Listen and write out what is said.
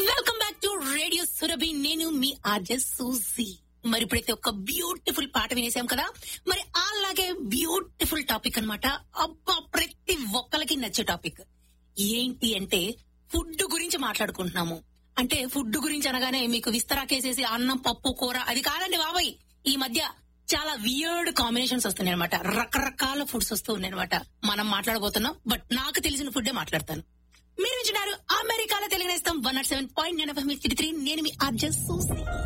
welcome back to radio Surabhi నేను మీ RJ suji మరి ఇప్పుడైతే ఒక బ్యూటిఫుల్ పాట వినేసాం కదా మరి అలాగే బ్యూటిఫుల్ టాపిక్ అన్నమాట అబ్బా ప్రతి ఒక్కరికి నచ్చే టాపిక్ ఏంటి అంటే ఫుడ్ గురించి మాట్లాడుకుంటున్నాము అంటే ఫుడ్ గురించి అనగానే మీకు విస్తరాకేసేసి అన్నం పప్పు కూర అది కాదండి బాబాయ్ ఈ మధ్య చాలా వియర్డ్ కాంబినేషన్స్ వస్తున్నాయి అనమాట రకరకాల ఫుడ్స్ వస్తూ ఉన్నాయి అనమాట మనం మాట్లాడబోతున్నాం బట్ నాకు తెలిసిన ఫుడ్డే మాట్లాడతాను మీరు వింటున్నారు అమెరికాలో తెలుగు నేస్తాం వన్ నాట్ సెవెన్ పాయింట్ నేను మీ త్రీ నేను మీ అర్జన్ సూసి